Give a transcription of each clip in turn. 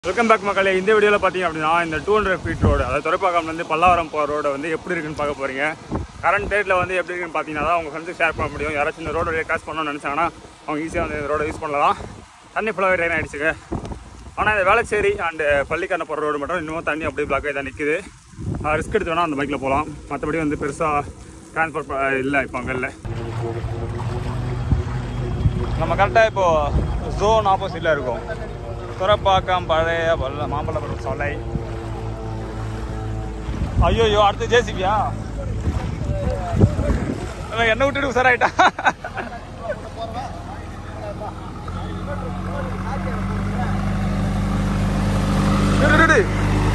Welcome back மக்களே இந்த வீடியோவில் பார்த்தீங்க அப்படின்னா இந்த டூ ஹண்ட்ரட் ஃபீட் ரோடு அதாவது துறைப்பாக்கம்லேருந்து பல்லாவரம் போகிற ரோடு வந்து எப்படி இருக்குன்னு பார்க்க போகிறீங்க கரண்ட் டேட்டில் வந்து எப்படி இருக்குன்னு பார்த்தீங்கன்னா தான் உங்கள் ஃப்ரெண்ட்ஸுக்கு ஷேர் பண்ண முடியும் யாராச்சும் இந்த ரோடு கிராஸ் பண்ணணும்னு நினச்சாங்கன்னா அவங்க ஈஸியாக வந்து இந்த ரோடை யூஸ் பண்ணலாம் தண்ணி ஃபுல்லாகவே ட்ரைன் ஆகிடுச்சுங்க ஆனால் இந்த வேளச்சேரி அண்டு பள்ளிக்கான போகிற ரோடு மட்டும் இன்னும் தண்ணி அப்படியே பிளாக் ஆகி தான் நிற்குது ரிஸ்க் எடுத்து வேணால் அந்த பைக்கில் போகலாம் மற்றபடி வந்து பெருசாக டிரான்ஸ்போர்ட் இல்லை இப்போ அங்கே இல்லை நம்ம கரெக்டாக இப்போது ஜோன் ஆப்போசிட்டில் இருக்கோம் துறப்பாக்கம் பழைய வல்ல மாம்பழபுரம் சாலை ஐயோ அடுத்து ஜேசிபியா என்ன விட்டுட்டு உசாராயிட்டா விடு, விடு, விடு.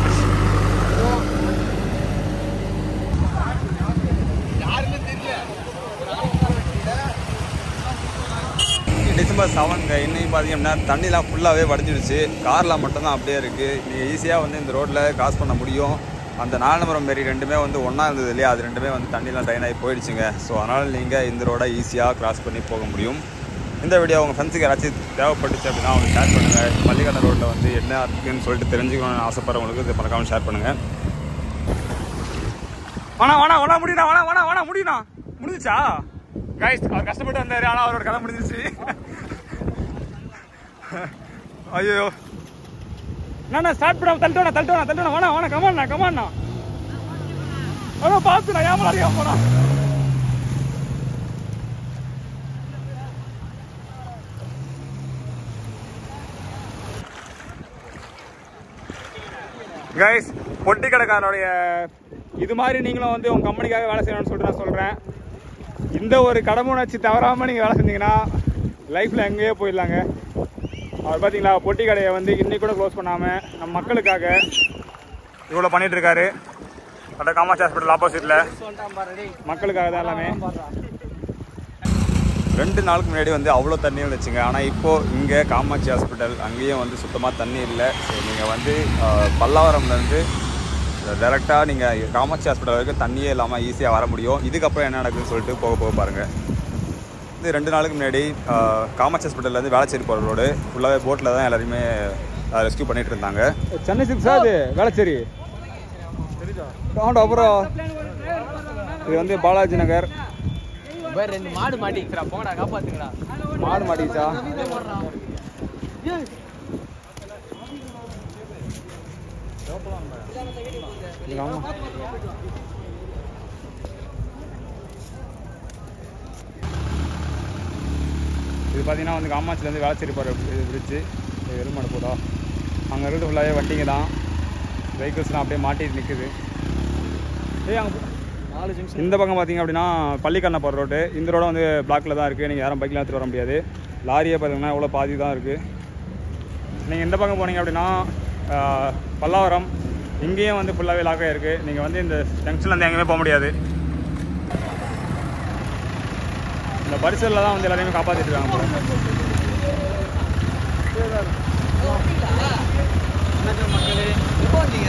டிசம்பர் செவனுங்க இன்னைக்கு பார்த்தீங்கன்னா தண்ணிலாம் ஃபுல்லாகவே வடிஞ்சிடுச்சு காரில் மட்டும்தான் அப்படியே இருக்குது நீங்கள் ஈஸியாக வந்து இந்த ரோட்டில் கிராஸ் பண்ண முடியும் அந்த நாலு நம்பர் மாரி ரெண்டுமே வந்து ஒன்றா இருந்தது இல்லையா அது ரெண்டுமே வந்து தண்ணிலாம் ட்ரைன் ஆகி போயிடுச்சுங்க ஸோ அதனால் நீங்கள் இந்த ரோடை ஈஸியாக கிராஸ் பண்ணி போக முடியும் இந்த வீடியோ உங்கள் ஃப்ரெண்ட்ஸுக்கு யாராச்சும் தேவைப்பட்டுச்சு அப்படின்னா அவங்க ஷேர் பண்ணுங்கள் மல்லிகான ரோட்டில் வந்து என்ன இருக்குன்னு சொல்லிட்டு தெரிஞ்சுக்கணும்னு ஆசைப்படுறவங்களுக்கு இது மறக்காமல் ஷேர் பண்ணுங்கள் வேணா வேணா வேணா முடியுண்ணா வேணா வேணா வேணா முடியுண்ணா முடிஞ்சுச்சா கைஸ் அவர் கஷ்டப்பட்டு வந்தாரு ஆனால் அவரோட கதை முடிஞ்சிச்சு ஐயோ நான் ஸ்டார்ட் பண்ண தள்ளிட்டோண்ணா தள்ளிட்டோண்ணா தள்ளிட்டோண்ணா வேணா வேணா கமாண்ணா கமாண்ணா அதான் பார்த்துண்ணா ஏன் அறியா போனா கைஸ் பொட்டி கடைக்காரருடைய இது மாதிரி நீங்களும் வந்து உங்க கம்பெனிக்காக வேலை செய்யணும்னு சொல்லிட்டு நான் சொல்றேன் இந்த ஒரு கடமுணர்ச்சி தவறாம நீங்க வேலை செஞ்சீங்கன்னா லைஃப்ல எங்கேயோ போயிடலாங்க அவர் பாத்தீங்களா பொட்டி கடையை வந்து இன்னைக்கு கூட க்ளோஸ் பண்ணாம நம்ம மக்களுக்காக இவ்வளோ பண்ணிட்டு இருக்காரு அட காமாட்சி ஹாஸ்பிட்டல் ஆப்போசிட்ல மக்களுக்காக தான் எல்லாமே ரெண்டு நாளுக்கு முன்னாடி வந்து அவ்வளோ தண்ணி இருந்துச்சுங்க ஆனால் இப்போது இங்கே காமாட்சி ஹாஸ்பிட்டல் அங்கேயும் வந்து சுத்தமாக தண்ணி இல்லை ஸோ நீங்கள் வந்து அஹ், பல்லாவரம்லேருந்து டேரெக்டாக நீங்கள் காமாட்சி ஹாஸ்பிட்டல் வரைக்கும் தண்ணியே இல்லாமல் ஈஸியாக வர முடியும் இதுக்கப்புறம் என்ன நடக்குதுன்னு சொல்லிட்டு போக போக பாருங்கள் இது ரெண்டு நாளுக்கு முன்னாடி அஹ், காமாட்சி ஹாஸ்பிட்டல்லேருந்து வேளச்சேரி போகிற ரோடு ஃபுல்லாகவே போட்டில் தான் எல்லாருமே ரெஸ்க்யூ பண்ணிட்டு இருந்தாங்க சென்னை சிக்ஸா அது வேளச்சேரி அப்புறம் இது வந்து பாலாஜி நகர் வேற ரெண்டு மாடு மாட்டிக்கிறா போங்கடா காப்பாத்துங்கடா மாடு மாட்டிச்சா ஆமா இது பார்த்தீங்கன்னா வந்து காமாட்சிலேருந்து வேளச்சேரி போகிற பிரிட்ஜு எருமாடு போதா அங்கே இருக்கிறது ஃபுல்லாகவே வண்டிங்க தான் வெஹிக்கிள்ஸ்லாம் அப்படியே மாட்டிட்டு நிற்குது ஏய் அங்கே நாலு ஜங்ஷன் இந்த பக்கம் பார்த்தீங்க அப்படின்னா பள்ளிக்கண்ணை போகிற ரோடு இந்த ரோடு வந்து பிளாக்ல தான் இருக்குது நீங்கள் யாரும் பைக்கில் எடுத்துகிட்டு வர முடியாது லாரியே பார்த்தீங்கன்னா எவ்வளோ பாதி தான் இருக்குது நீங்கள் இந்த பக்கம் போனீங்க அப்படின்னா ஆஹ், பல்லாவரம் இங்கேயும் வந்து ஃபுல்லாகவே லாக் ஆகிருக்கு நீங்கள் வந்து இந்த ஜங்ஷன்லேருந்து எங்கேயுமே போக முடியாது இந்த பரிசலில் தான் வந்து எல்லாரையுமே காப்பாற்றிட்டு இருக்காங்க போல. மக்களே இப்போ வந்தீங்க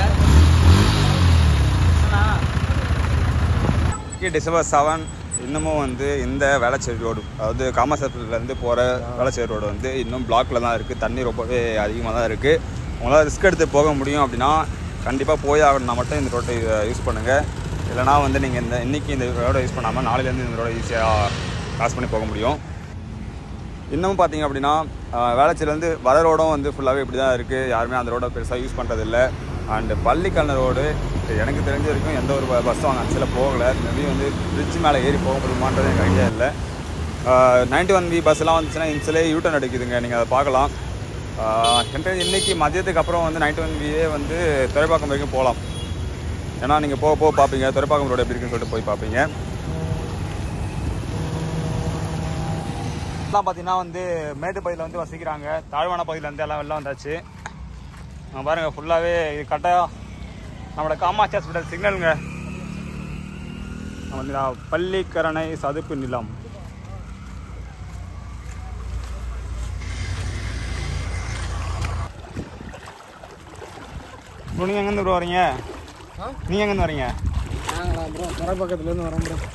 டிசம்பர் செவன் இன்னமும் வந்து இந்த வேளச்சேரி ரோடு அதாவது காமசத்துலேருந்து போகிற வேளச்சேரி ரோடு வந்து இன்னும் பிளாக்ல தான் இருக்குது தண்ணி ரொம்பவே அதிகமாக தான் இருக்குது உங்களால் ரிஸ்க் எடுத்து போக முடியும் அப்படின்னா கண்டிப்பாக போய் ஆகணும்னா மட்டும் இந்த ரோட்டை யூஸ் பண்ணுங்கள் இல்லைனா வந்து நீங்கள் இந்த இன்றைக்கி இந்த ரோடை யூஸ் பண்ணாமல் நாளையிலேருந்து இந்த ரோடை ஈஸியாக கிராஸ் பண்ணி போக முடியும் இன்னமும் பார்த்தீங்க அப்படின்னா ஆஹ், வேளச்சேரிலேருந்து வர ரோடும் வந்து ஃபுல்லாகவே இப்படி தான் இருக்குது யாருமே அந்த ரோடை பெருசாக யூஸ் பண்ணுறதில்ல அண்டு பள்ளிக்கல்ன ரோடு எனக்கு தெரிஞ்ச வரைக்கும் எந்த ஒரு ப- பஸ்ஸும் அங்கே அச்சில் போகலை மேபி வந்து பிரிட்ஜ் மேலே ஏறி போக முடியுமான்றது எனக்கு ஐடியா இல்லை நைன்டி ஒன் பி பஸ்லாம் வந்துச்சுன்னா இன்சிலே யூட்டன் அடிக்குதுங்க நீங்கள் அதை பார்க்கலாம் என்கிட்ட இன்னைக்கு மதியத்துக்கு அப்புறம் வந்து நைன்டி ஒன் பியே வந்து துறைப்பாக்கம் வரைக்கும் போகலாம் ஏன்னா நீங்கள் போக போக பார்ப்பீங்க துறைப்பாக்கம் ரோடு எப்படி இருக்குன்னு சொல்லிட்டு போய் பார்ப்பீங்க எல்லாம் பார்த்தீங்கன்னா வந்து மேட்டு பகுதியில் வந்து வசிக்கிறாங்க தாழ்வான பகுதியில் வந்து எல்லாம் வெளில வந்தாச்சு அங்க பாருங்க ஃபுல்லாகவே இது கரெக்டாக நம்மளோட காமாட்சி ஹாஸ்பிட்டல் சிக்னலுங்க நம்ம வந்து நான் பள்ளிக்கரணை சதுப்பு நிலம் ப்ரோ நீங்கள் எங்கேருந்து ப்ரோ வரீங்க நீங்கள் எங்கேருந்து வரீங்க நாங்களா ப்ரோ துறை பக்கத்துலேருந்து வரோம் ப்ரோ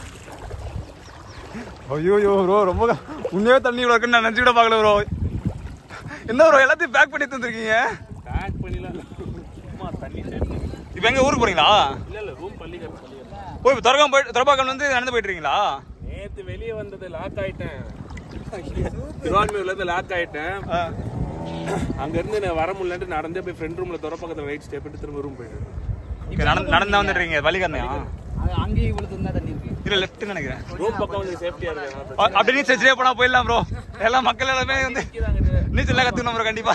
ஐயோ ப்ரோ ரொம்ப க- உண்மையாவே தண்ணி இவ்வளோ இருக்குன்னு நான் நினச்சி கூட பார்க்கல ப்ரோ என்ன ப்ரோ எல்லாத்தையும் பேக் பண்ணி தந்துருக்கீங்க பேக் பண்ணிடலாம் சும்மா தண்ணி சேர்த்து இப்போ எங்க ஊருக்கு போறீங்களா இல்ல இல்ல ரூம் பள்ளிக்கட்டு பள்ளிக்கட்டு ஓ இப்போ துறக்கம் போய் துறப்பாக்கம் வந்து நடந்து போயிட்டு இருக்கீங்களா நேத்து வெளியே வந்தது லாக் ஆயிட்டேன் திருவான்மையூர்ல இருந்து லாக் ஆயிட்டேன் அங்க இருந்து நான் வர முடியலன்ட்டு நடந்தே போய் ஃப்ரெண்ட் ரூம்ல துற பக்கத்துல ரைட் ஸ்டெப் பண்ணிட்டு திரும்ப ரூம் போயிட்டேன் ஓகே நடந்து நடந்து வந்துட்டு இருக்கீங்க வழிகாரணையா அது அங்கேயும் இவ்வளவு இருந்தா தண்ணி இருக்கு இல்ல லெஃப்ட் நினைக்கிறேன் ரூம் பக்கம் கொஞ்சம் சேஃப்டியா இருக்கு அ- அப்படி நீச்சல் சரியா போனா போயிடலாம் ப்ரோ எல்லாம் மக்கள் எல்லாமே வந்து நீச்சல் எல்லாம் கத்துக்கணும் ப்ரோ கண்டிப்பா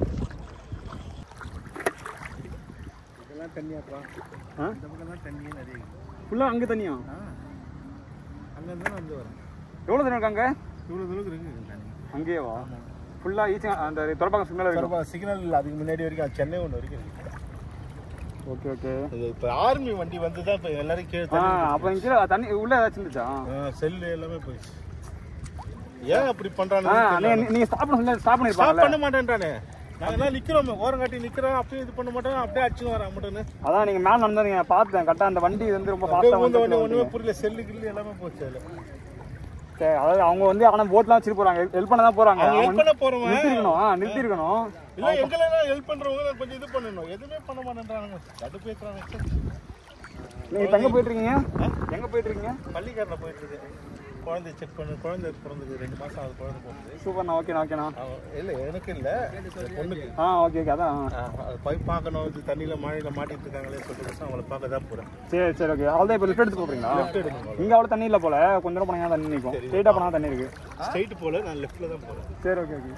இதெல்லாம் தண்ணியாப்பா இந்த பக்கம் தண்ணியே நிறைய ஃபுல்லா அங்க தண்ணியா அங்கேருந்து தான் வந்து வரேன் எவ்வளவு தண்ணி இருக்கு அங்க இவ்வளோ தூரத்துக்கு இருக்கு தண்ணி அங்கேயே வா ஃபுல்லா ஈச்சி அந்த துறப்பாக்கம் சிக்னல் இருக்கு பரவாயில்ல சிக்னல் இல்லை அதுக்கு முன்னாடி வரைக்கும் அது சென்னை ஒன்று வரைக்கும் இருக்கு ஓகே ஓகே இது இப்போ ஆர்மி வண்டி வந்து தான் இப்போ எல்லாரும் கீழே ஆ தண்ணி அப்போ இங்க கீழ தண்ணி உள்ள ஏதாச்சும் இருந்துச்சா செல்லு எல்லாமே போயிடுச்சு ஏன் அப்படி ஆ பண்றானு நீங்க நீங்க ஸ்டாப் பண்ண சொல்லி ஸ்டாப் ஸ்டாப் பண்ணிருப்பாங்கல்ல பண்ண மாட்டேன்றானே நாங்க எல்லாம் நிக்கிறோம் ஓரம் காட்டி நிக்கிறோம் அப்படியே இது பண்ண மாட்டோம் அப்படியே அடிச்சு வரான் மட்டும்னு அதான் நீங்க மேல நடந்தீங்க பார்த்தேன் கரெக்டா அந்த வண்டி வந்து ரொம்ப அப்படியே ஃபாஸ்டா ஊந்த வந்து உடனே ஒண்ணுமே புரியல செல்லு கில்லு எல்லாமே போச்சு அதுல சரி, அதாவது அவங்க வந்து ஆனா போட்லாம் வச்சுட்டு போறாங்க ஹெல்ப் பண்ண தான் போறாங்க அவங்க அவங்க ஹெல்ப் பண்ண போறவன் நிறுத்திருக்கணும் ஆ, நிறுத்திருக்கணும் இல்ல எங்களெல்லாம் ஹெல்ப் பண்றவங்க கொஞ்சம் இது பண்ணணும் எதுவுமே பண்ண மாட்டேன்றானுங்க கடுப்பு ஏத்துறாங்க நீங்க இப்ப எங்க போயிட்டு இருக்கீங்க எங்க போயிட்டு இருக்கீங்க பள்ளிக்காரில் போயிட்டு இருக்கு குழந்தை செக் பண்ணு குழந்தை பிறந்தது ரெண்டு மாசம் ஆகுது குழந்தை பிறந்தது சூப்பர்ண்ணா ஓகேண்ணா ஓகேண்ணா அவன் இல்ல எனக்கு இல்ல என் பொண்ணுக்கு ஆ ஓகே ஓகே அதான் ஆ. ஆ, அது போய் பார்க்கணும் இது தண்ணியில மழையில மாட்டிட்டு இருக்காங்களே சொல்லிட்டு அவங்கள பார்க்க தான் போறேன் சரி சரி ஓகே அவ்வளோதான் இப்போ லிஃப்ட் எடுத்து போறீங்களா லெஃப்ட் எடுக்கணும் இங்க அவ்வளோ தண்ணி இல்ல போல கொஞ்ச நேரம் போனீங்கன்னா தண்ணி நிற்கும் ஸ்ட்ரெயிட்டாக போனா தண்ணி இருக்கு ஸ்ட்ரைட் போல நான் லெஃப்ட்ல தான் போறேன் சரி ஓகே ஓகே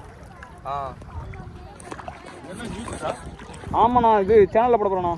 ஆமாண்ணா இது சேனலில் போட போகிறோண்ணா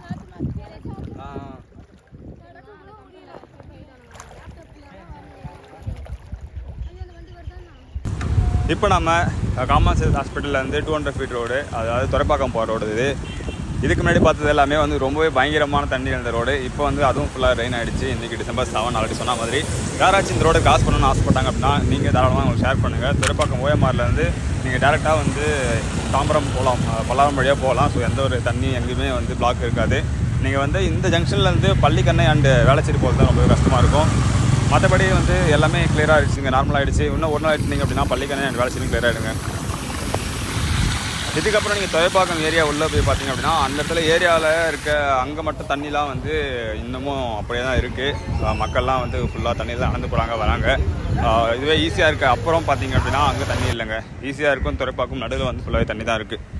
இப்போ நம்ம காமன் ஹெல்த் ஹாஸ்பிட்டலில் இருந்து டூ ஹண்ட்ரட் ஃபீட் ரோடு அதாவது துறைப்பாக்கம் போகிற ரோடு இது இதுக்கு முன்னாடி பார்த்தது எல்லாமே வந்து ரொம்பவே பயங்கரமான தண்ணி இருந்த ரோடு இப்போ வந்து அதுவும் ஃபுல்லாக ரெயின் ஆயிடுச்சு இன்றைக்கி டிசம்பர் செவன் ஆல்ரெடி சொன்ன மாதிரி யாராச்சும் இந்த ரோடு கிராஸ் பண்ணணும்னு ஆசைப்பட்டாங்க அப்படின்னா நீங்கள் தாராளமாக உங்களுக்கு ஷேர் பண்ணுங்கள் துறைப்பாக்கம் ஓஎம்ஆர்லேருந்து நீங்கள் டேரெக்டாக வந்து தாம்பரம் போகலாம் பல்லாரம் வழியாக போகலாம் ஸோ எந்த ஒரு தண்ணி எங்கேயுமே வந்து பிளாக் இருக்காது நீங்கள் வந்து இந்த ஜங்ஷன்லேருந்து பள்ளிக்கண்ணை அண்டு வேளச்சேரி போகிறது தான் ரொம்பவே கஷ்டமாக இருக்கும் மற்றபடி வந்து எல்லாமே கிளியராக ஆகிடுச்சுங்க நார்மல் ஆகிடுச்சு இன்னும் ஒரு நாள் ஆகிடுச்சிங்க அப்படின்னா பள்ளிக்கண்ணை அண்ட் வேளச்சேரி கிளியர் ஆகிடுங்க இதுக்கப்புறம் நீங்கள் தொலைப்பாக்கம் ஏரியா உள்ளே போய் பார்த்தீங்க அப்படின்னா அந்த இடத்துல ஏரியாவில் இருக்க அங்கே மட்டும் தண்ணிலாம் வந்து இன்னமும் அப்படியே தான் இருக்குது மக்கள்லாம் வந்து ஃபுல்லாக தண்ணியில் தான் நடந்து போகிறாங்க வராங்க ஆஹ் இதுவே ஈஸியாக இருக்குது அப்புறம் பார்த்தீங்க அப்படின்னா அங்கே தண்ணி இல்லைங்க ஈஸியாக இருக்கும் துறைப்பாக்கம் நடுவில் வந்து ஃபுல்லாகவே தண்ணி தான் இருக்குது